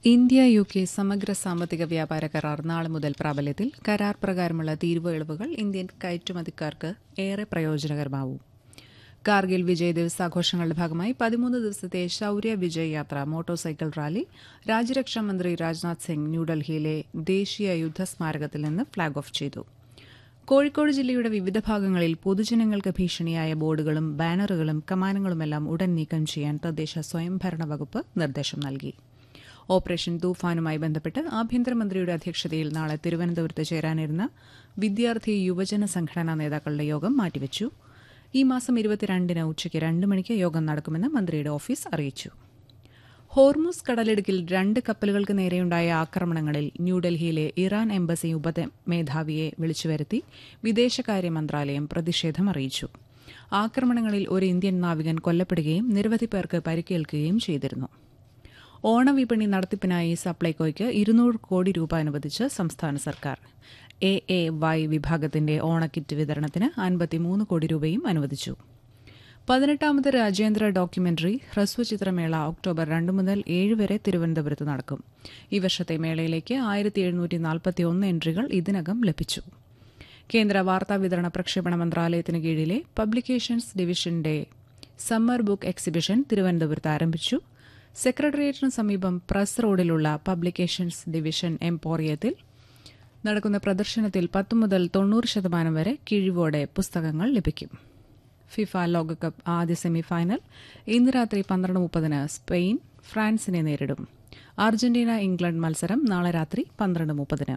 India U K സമഗ്ര സാമ്പത്തിക വ്യാപാര കരാർ നാളെ മുതൽ പ്രാബല്യത്തിൽ കരാർ പ്രകാരമുള്ള തീരുവ ഇളവുകൾ ഇന്ത്യൻ കയറ്റുമതിക്കാർക്ക് ഏറെ പ്രയോജനകരമാവും കാർഗിൽ വിജയ് ദിവസ് ആഘോഷങ്ങളുടെ ഭാഗമായി പതിമൂന്ന് ദിവസത്തെ ശൌര്യ വിജയ് യാത്ര മോട്ടോർ സൈക്കിൾ റാലി രാജ്യരക്ഷാ മന്ത്രി രാജ്നാഥ് സിംഗ് ന്യൂഡൽഹിയിലെ ദേശീയ യുദ്ധസ്മാരകത്തിൽ നിന്ന് ഫ്ളാഗ് ഓഫ് ചെയ്തു കോഴിക്കോട് ജില്ലയുടെ വിവിധ ഭാഗങ്ങളിൽ പൊതുജനങ്ങൾക്ക് ഭീഷണിയായ ബോർഡുകളും ബാനറുകളും കമാനങ്ങളുമെല്ലാം ഉടൻ നീക്കം ചെയ്യാൻ തദ്ദേശ സ്വയംഭരണ വകുപ്പ് നിർദ്ദേശം നൽകി ഓപ്പറേഷൻ തൂഫാനുമായി ബന്ധപ്പെട്ട് ആഭ്യന്തരമന്ത്രിയുടെ അധ്യക്ഷതയിൽ നാളെ തിരുവനന്തപുരത്ത് ചേരാനിരുന്ന വിദ്യാർത്ഥി യുവജന സംഘടനാ നേതാക്കളുടെ യോഗം മാറ്റിവച്ചു ഈ മാസം ഇരുപത്തിരണ്ടിന് ഉച്ചയ്ക്ക് രണ്ട് മണിക്ക് യോഗം നടക്കുമെന്ന് മന്ത്രിയുടെ ഓഫീസ് അറിയിച്ചു ഹോർമുസ് കടലിടുക്കിൽ രണ്ട് കപ്പലുകൾക്ക് നേരെയുണ്ടായ ആക്രമണങ്ങളിൽ ന്യൂഡൽഹിയിലെ ഇറാൻ എംബസി ഉപമേധാവിയെ വിളിച്ചുവരുത്തി വിദേശകാര്യ മന്ത്രാലയം പ്രതിഷേധം അറിയിച്ചു ആക്രമണങ്ങളിൽ ഒരു ഇന്ത്യൻ നാവികൻ കൊല്ലപ്പെടുകയും നിരവധി പേർക്ക് പരിക്കേൽക്കുകയും ചെയ്തിരുന്നു ഓണവിപണി നടത്തിപ്പിനായി സപ്ലൈകോയ്ക്ക് ഇരുന്നൂറ് കോടി രൂപ അനുവദിച്ച് സംസ്ഥാന സർക്കാർ എ എ വൈ വിഭാഗത്തിന്റെ ഓണക്കിറ്റ് വിതരണത്തിന് അൻപത്തിമൂന്ന് കോടി രൂപയും അനുവദിച്ചു പതിനെട്ടാമത് രാജ്യാന്തര ഡോക്യുമെന്ററി ഹ്രസ്വചിത്രമേള ഒക്ടോബർ രണ്ട് മുതൽ ഏഴ് വരെ തിരുവനന്തപുരത്ത് നടക്കും ഈ വർഷത്തെ മേളയിലേക്ക് ആയിരത്തി എഴുന്നൂറ്റി നാൽപ്പത്തിയൊന്ന് എൻട്രികൾ ഇതിനകം ലഭിച്ചു കേന്ദ്ര വാർത്താ വിതരണ പ്രക്ഷേപണ മന്ത്രാലയത്തിന് കീഴിലെ പബ്ലിക്കേഷൻസ് ഡിവിഷന്റെ സമ്മർ ബുക്ക് എക്സിബിഷൻ തിരുവനന്തപുരത്ത് ആരംഭിച്ചു സെക്രട്ടേറിയറ്റിന് സമീപം പ്രസ് റോഡിലുള്ള പബ്ലിക്കേഷൻസ് ഡിവിഷൻ എംപോറിയത്തിൽ നടക്കുന്ന പ്രദർശനത്തിൽ പത്ത് മുതൽ തൊണ്ണൂറ് ശതമാനം വരെ കിഴിവോടെ പുസ്തകങ്ങൾ ലഭിക്കും ഫിഫ ലോകകപ്പ് ആദ്യ സെമിഫൈനൽ ഇന്ന് രാത്രി പന്ത്രണ്ട് മുപ്പതിന് സ്പെയിൻ ഫ്രാൻസിനെ നേരിടും അർജന്റീന ഇംഗ്ലണ്ട് മത്സരം നാളെ രാത്രി പന്ത്രണ്ട് മുപ്പതിന്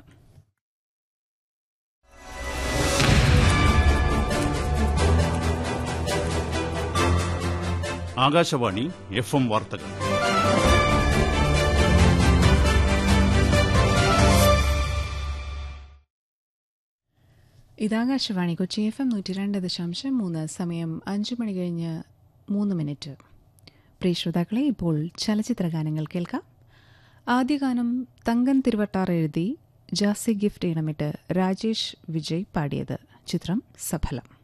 ആകാശവാണി എഫ് എം വാർത്തകൾ ഇതാകാശവാണി കൊച്ചി എഫ് എം നൂറ്റി രണ്ട് ദശാംശം മൂന്ന് സമയം അഞ്ച് മണി കഴിഞ്ഞ് മൂന്ന് മിനിറ്റ് പ്രിയ ശ്രോതാക്കളെ ഇപ്പോൾ ചലച്ചിത്ര ഗാനങ്ങൾ കേൾക്കാം ആദ്യ ഗാനം തങ്കൻ തിരുവട്ടാർ എഴുതി ജാസി ഗിഫ്റ്റ് ഇണമിട്ട് രാജേഷ് വിജയ് പാടിയത് ചിത്രം സഫലം